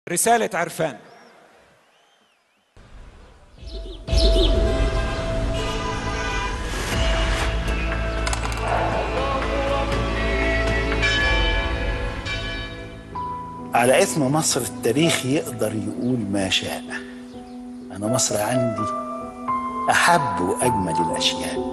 رسالة عرفان على اسم مصر التاريخ يقدر يقول ما شاء أنا مصر عندي أحب وأجمل الأشياء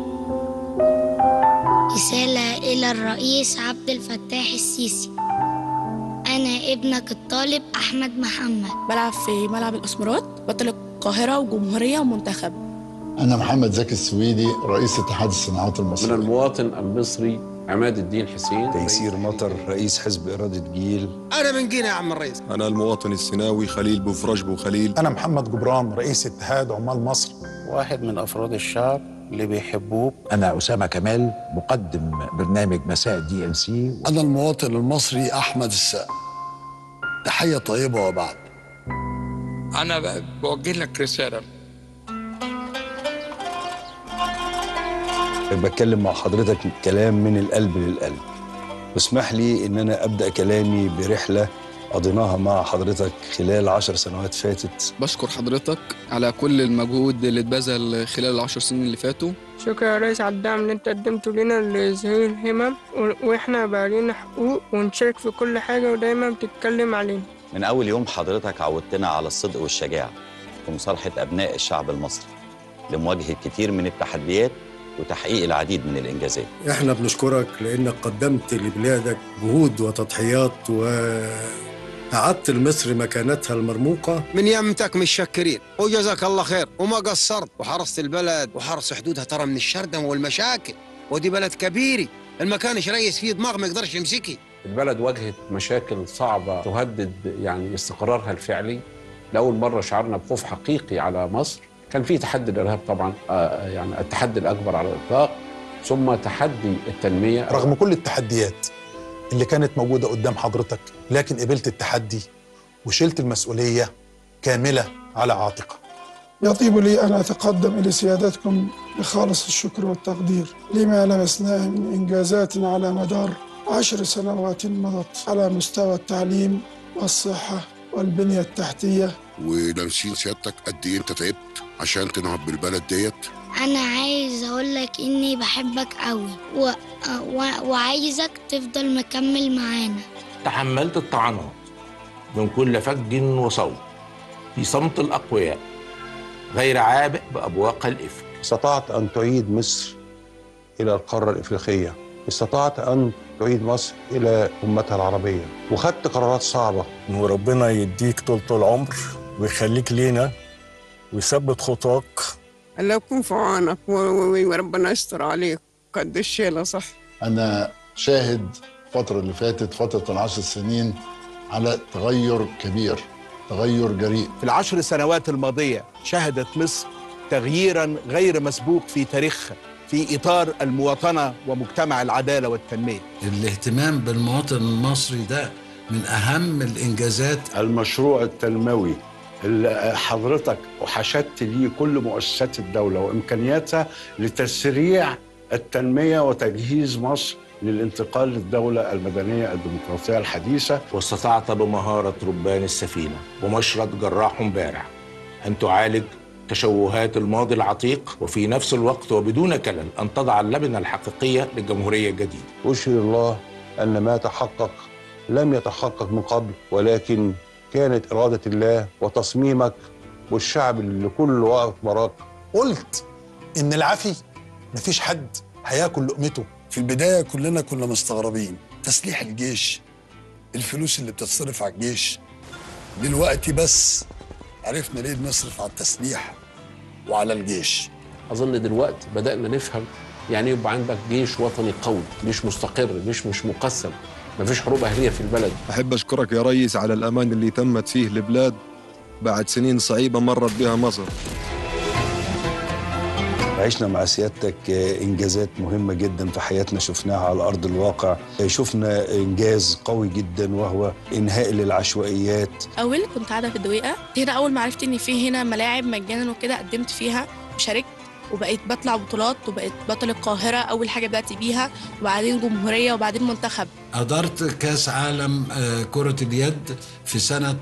رسالة إلى الرئيس عبد الفتاح السيسي أنا ابنك الطالب أحمد محمد بلعب في ملعب الأسمرات بطل القاهرة وجمهورية ومنتخب أنا محمد زكي السويدي رئيس اتحاد الصناعات من المصرية المواطن المصري عماد الدين حسين تيسير مطر رئيس حزب إرادة جيل انا من جينا يا عم الرئيس أنا المواطن السيناوي خليل بوفرج بوخليل أنا محمد جبران رئيس اتحاد عمال مصر واحد من أفراد الشعب اللي بيحبوه أنا أسامة كمال مقدم برنامج مساء دي ام سي أنا المواطن المصري أحمد السقا تحية طيبة وبعد أنا بوجه لك رسالة بتكلم مع حضرتك كلام من القلب للقلب واسمح لي إن أنا أبدأ كلامي برحلة قضيناها مع حضرتك خلال عشر سنوات فاتت بشكر حضرتك على كل المجهود اللي اتبذل خلال العشر سنين اللي فاتوا شكرا يا ريس على الدعم اللي انت قدمته لنا لظهير الهمم و- واحنا بقى لينا حقوق ونشارك في كل حاجة ودايما بتتكلم علينا من أول يوم حضرتك عودتنا على الصدق والشجاعة في مصالحة أبناء الشعب المصري لمواجهة كتير من التحديات وتحقيق العديد من الإنجازات احنا بنشكرك لأنك قدمت لبلادك جهود وتضحيات وأعدت لمصر مكانتها المرموقة من يمتك مش شاكرين وجزاك الله خير وما قصرت وحرصت البلد وحرص حدودها ترى من الشردم والمشاكل ودي بلد كبيري المكان رئيس فيه دماغ ما يقدرش يمسكي البلد واجهت مشاكل صعبة تهدد يعني استقرارها الفعلي لأول مرة شعرنا بخوف حقيقي على مصر كان في تحدي الإرهاب طبعا آه، يعني التحدي الأكبر على الإطلاق ثم تحدي التنمية رغم كل التحديات اللي كانت موجودة قدام حضرتك لكن قبلت التحدي وشلت المسؤولية كاملة على عاتقك يطيب لي أن أتقدم إلى سيادتكم بخالص الشكر والتقدير لما لمسناه من إنجازات على مدار عشر سنوات مضت على مستوى التعليم والصحة والبنية التحتية ولامسين سيادتك قد إيه أنت تعبت عشان تنهض بالبلد ديت أنا عايز أقول لك إني بحبك أوي و... و... وعايزك تفضل مكمل معانا تحملت الطعنات من كل فج وصوت في صمت الأقوياء غير عابئ بأبواق الإفك استطعت أن تعيد مصر إلى القارة الإفريقية استطعت أن تعيد مصر إلى أمتها العربية وخدت قرارات صعبة وربنا يديك طول العمر ويخليك لينا ويثبت خطاك الله يكون في عونك وربنا يستر عليك قد الشيلة صح أنا شاهد الفترة اللي فاتت فترة العشر سنين على تغير كبير تغير جريء في العشر سنوات الماضية شهدت مصر تغييرا غير مسبوق في تاريخها في إطار المواطنة ومجتمع العدالة والتنمية الاهتمام بالمواطن المصري ده من أهم الإنجازات المشروع التنموي اللي حضرتك وحشدت ليه كل مؤسسات الدولة وإمكانياتها لتسريع التنمية وتجهيز مصر للانتقال للدولة المدنية الديمقراطية الحديثة واستطعت بمهارة ربان السفينة ومشرط جراح بارع أن تعالج تشوهات الماضي العتيق وفي نفس الوقت وبدون كلل أن تضع اللبنة الحقيقية للجمهورية الجديدة أشهد الله أن ما تحقق لم يتحقق من قبل ولكن كانت إرادة الله وتصميمك والشعب اللي كله واقف وراك قلت إن العفي مفيش حد هياكل لقمته في البداية كلنا كنا مستغربين تسليح الجيش الفلوس اللي بتتصرف على الجيش دلوقتي بس عرفنا ليه بنصرف على التسليح وعلى الجيش أظن دلوقتي بدأنا نفهم يعني يبقى عندك جيش وطني قوي جيش مستقر جيش مش مقسم مفيش حروب أهلية في البلد أحب أشكرك يا ريس على الأمان اللي تمت فيه البلاد بعد سنين صعيبة مرت بها مصر عشنا مع سيادتك إنجازات مهمة جدا في حياتنا شفناها على أرض الواقع شفنا إنجاز قوي جدا وهو إنهاء للعشوائيات أول كنت قاعدة في الدويقة هنا أول ما عرفت إن في هنا ملاعب مجانا وكده قدمت فيها وشاركت وبقيت بطلع بطولات وبقيت بطل القاهرة أول حاجة بدأت بيها وبعدين جمهورية وبعدين منتخب أدرت كأس عالم آه، كرة اليد في سنة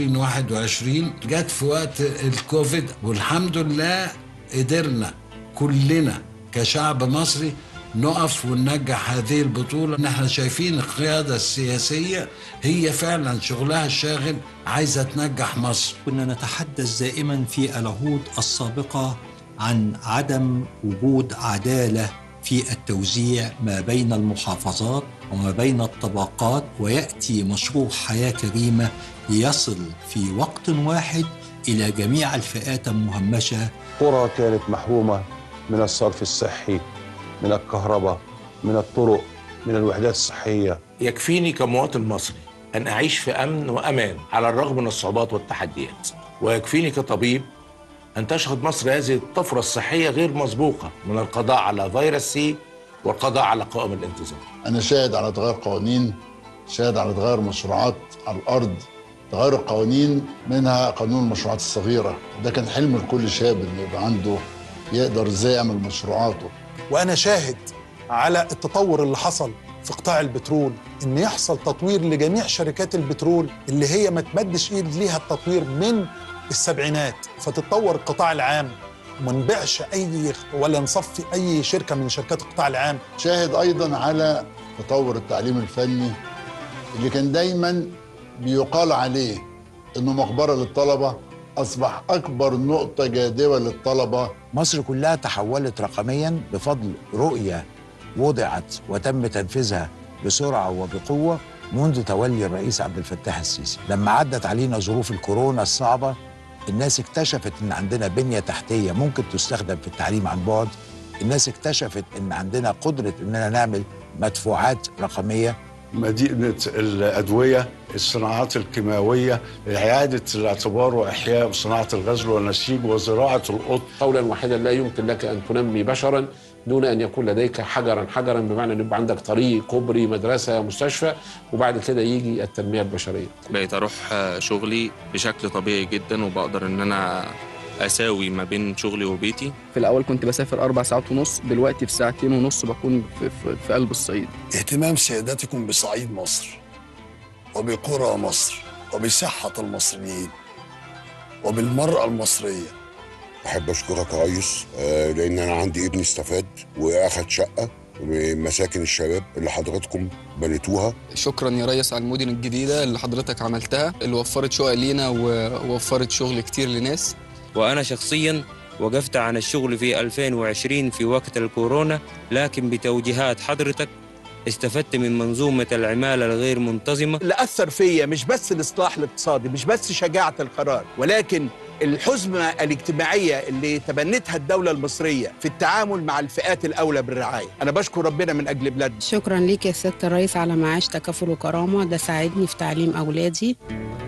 2021 جت في وقت الكوفيد والحمد لله قدرنا كلنا كشعب مصري نقف وننجح هذه البطولة نحن شايفين القيادة السياسية هي فعلا شغلها الشاغل عايزة تنجح مصر كنا نتحدث دائما في العهود السابقة عن عدم وجود عدالة في التوزيع ما بين المحافظات وما بين الطبقات ويأتي مشروع حياة كريمة ليصل في وقت واحد إلى جميع الفئات المهمشة قرى كانت محرومة من الصرف الصحي من الكهرباء من الطرق من الوحدات الصحية يكفيني كمواطن مصري أن أعيش في أمن وأمان على الرغم من الصعوبات والتحديات ويكفيني كطبيب أن تشهد مصر هذه الطفرة الصحية غير مسبوقة من القضاء على فيروس سي والقضاء على قوائم الانتظام أنا شاهد على تغير قوانين شاهد على تغير مشروعات على الأرض تغير القوانين منها قانون المشروعات الصغيرة ده كان حلم لكل شاب إنه يبقى عنده يقدر إزاي يعمل مشروعاته وانا شاهد على التطور اللي حصل في قطاع البترول ان يحصل تطوير لجميع شركات البترول اللي هي ما تمدش ايد ليها التطوير من السبعينات فتتطور القطاع العام وما نبيعش اي ولا نصفي اي شركه من شركات القطاع العام شاهد أيضا على تطور التعليم الفني اللي كان دايما بيقال عليه إنه مقبرة للطلبة أصبح أكبر نقطة جاذبة للطلبة مصر كلها تحولت رقميا بفضل رؤية وضعت وتم تنفيذها بسرعة وبقوة منذ تولي الرئيس عبد الفتاح السيسي لما عدت علينا ظروف الكورونا الصعبة الناس اكتشفت ان عندنا بنية تحتية ممكن تستخدم في التعليم عن بعد الناس اكتشفت ان عندنا قدرة اننا نعمل مدفوعات رقمية مدينة الأدوية الصناعات الكيماوية إعادة الاعتبار وإحياء صناعة الغزل والنسيج وزراعة القطن قولا واحدا لا يمكن لك ان تنمي بشرا دون ان يكون لديك حجرا حجرا بمعنى ان يبقى عندك طريق كوبري مدرسه مستشفى وبعد كده يجي التنميه البشريه. بقيت اروح شغلي بشكل طبيعي جدا وبقدر ان انا اساوي ما بين شغلي وبيتي في الأول كنت بسافر أربع ساعات ونص دلوقتي في ساعتين ونص بكون في, في, في قلب الصعيد اهتمام سيادتكم بصعيد مصر وبقرى مصر وبصحة المصريين وبالمرأة المصرية احب اشكرك يا ريس آه، لان انا عندي ابني استفاد واخد شقه من مساكن الشباب اللي حضراتكم بنيتوها شكرا يا ريس على المدن الجديدة اللي حضرتك عملتها اللي وفرت شقق لينا ووفرت شغل كتير لناس وأنا شخصيا وقفت عن الشغل في 2020 في وقت الكورونا لكن بتوجيهات حضرتك استفدت من منظومة العمالة الغير منتظمة اللي أثر فيا مش بس الإصلاح الاقتصادي مش بس شجاعة القرار ولكن الحزمة الاجتماعية اللي تبنتها الدولة المصرية في التعامل مع الفئات الأولى بالرعاية أنا بشكر ربنا من أجل بلادنا شكرا ليك يا سيادة الرئيس على معاش تكافل وكرامة ده ساعدني في تعليم أولادي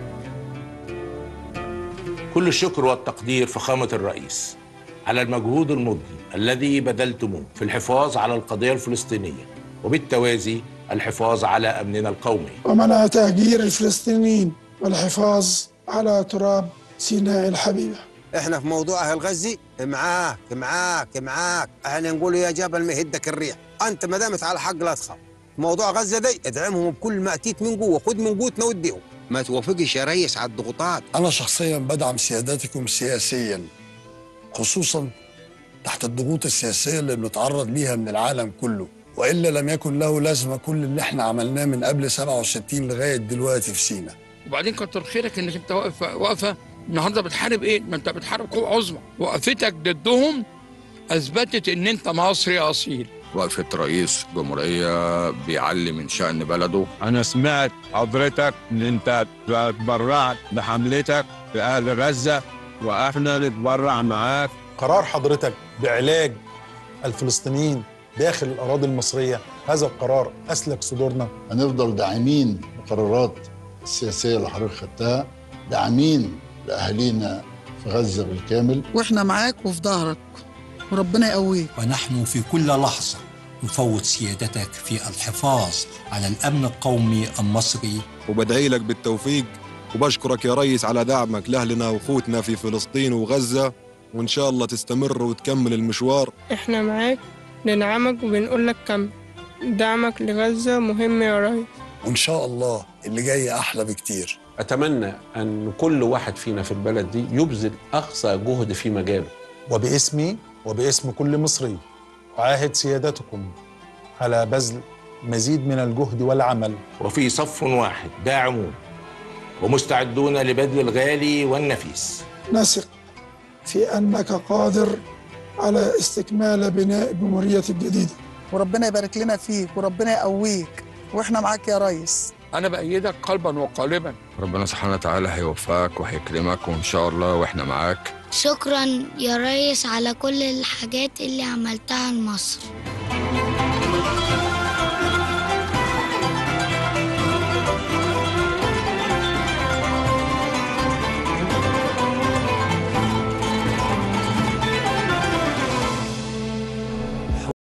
كل الشكر والتقدير فخامة الرئيس على المجهود المضني الذي بذلتموه في الحفاظ على القضية الفلسطينية وبالتوازي الحفاظ على أمننا القومي ومنع تهجير الفلسطينيين والحفاظ على تراب سيناء الحبيبة احنا في موضوع اهل غزي معاك معاك معاك احنا نقول يا جبل ما يهدك الريح انت ما دامت على حق لا تخاف موضوع غزه دي ادعمهم بكل ما اتيت من قوه خذ من قوتنا وديهم ما توافقش يا ريس على الضغوطات أنا شخصيا بدعم سيادتكم سياسيا خصوصا تحت الضغوط السياسية اللي بنتعرض ليها من العالم كله وإلا لم يكن له لازمة كل اللي احنا عملناه من قبل 67 لغاية دلوقتي في سينا وبعدين كتر خيرك انك انت واقف واقفه النهارده بتحارب ايه؟ ما انت بتحارب قوة عظمى، وقفتك ضدهم اثبتت ان انت مصري اصيل. وقفة رئيس جمهورية بيعلي من شأن بلده أنا سمعت حضرتك إن أنت تبرعت بحملتك في أهل غزة وإحنا نتبرع معاك قرار حضرتك بعلاج الفلسطينيين داخل الأراضي المصرية هذا القرار أسلك صدورنا هنفضل داعمين القرارات السياسية اللي حضرتك خدتها داعمين لأهالينا في غزة بالكامل واحنا معاك وفي ظهرك وربنا يقويك ونحن في كل لحظة نفوض سيادتك في الحفاظ على الأمن القومي المصري وبدعي لك بالتوفيق وبشكرك يا ريس على دعمك لأهلنا وأخوتنا في فلسطين وغزة وإن شاء الله تستمر وتكمل المشوار احنا معاك ندعمك وبنقول لك كمل دعمك لغزة مهم يا ريس وإن شاء الله اللي جاي أحلى بكتير أتمنى أن كل واحد فينا في البلد دي يبذل أقصى جهد في مجاله وباسمي وباسم كل مصري أعاهد سيادتكم على بذل مزيد من الجهد والعمل وفي صف واحد داعمون ومستعدون لبذل الغالي والنفيس نثق في أنك قادر على استكمال بناء الجمهورية الجديدة وربنا يبارك لنا فيك وربنا يقويك واحنا معاك يا ريس انا بايدك قلبا وقالبا ربنا سبحانه وتعالى هيوفقك وهيكرمك وإن شاء الله وإحنا معاك شكرا يا ريس على كل الحاجات اللي عملتها لمصر